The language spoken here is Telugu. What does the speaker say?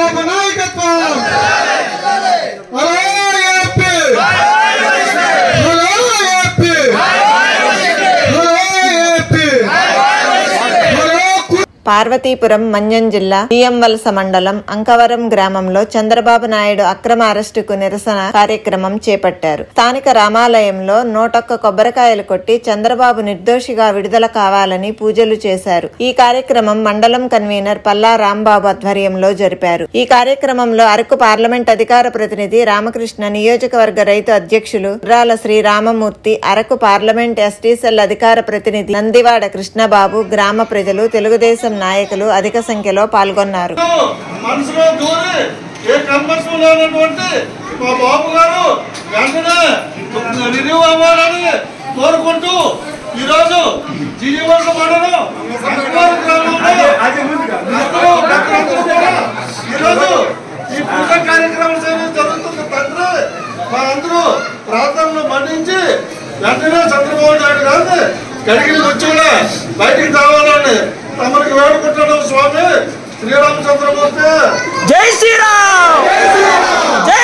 చంద్రబాబు నాయకత్వం hello AP hello AP hello AP hello కు- పార్వతీపురం మన్యం జిల్లా వలస మండలం అంకవరం గ్రామంలో చంద్రబాబు నాయుడు అక్రమ అరెస్టుకు నిరసన కార్యక్రమం చేపట్టారు స్థానిక రామాలయంలో నూటొక్క కొబ్బరికాయలు కొట్టి చంద్రబాబు నిర్దోషిగా విడుదల కావాలని పూజలు చేశారు ఈ కార్యక్రమం మండలం కన్వీనర్ పల్లా రాంబాబు ఆధ్వర్యంలో జరిపారు ఈ కార్యక్రమంలో అరకు పార్లమెంట్ అధికార ప్రతినిధి రామకృష్ణ నియోజకవర్గ రైతు అధ్యక్షులు Gurrala Sri Ramamurthy Araku parliament ST cell అధికార ప్రతినిధి నందివాడ కృష్ణబాబు గ్రామ ప్రజలు తెలుగుదేశం నాయకులు అధిక సంఖ్యలో పాల్గొన్నారు మనసులో దూరి ఏ కన్వర్షన్ లేనటువంటి మా బాబు గారు వెంటనే రిలీవ్ అవ్వాలని కోరుకుంటూ ఈరోజు జీవన మండలం సంగమారం గ్రామంలో అందరూ భక్తులందరూ కూడా ఈరోజు ఈ పూజ కార్యక్రమం చేయడం జరుగుతుంది తండ్రి మా అందరూ ప్రార్థనలు మన్నించి వెంటనే చంద్రబాబు నాయుడు గారిని కడిగిన వచ్చి కూడా బయటికి రావాలని తమరికి వేడుకుంటున్నాం స్వామి శ్రీరామచంద్రమూర్తి జై శ్రీరామ్ జై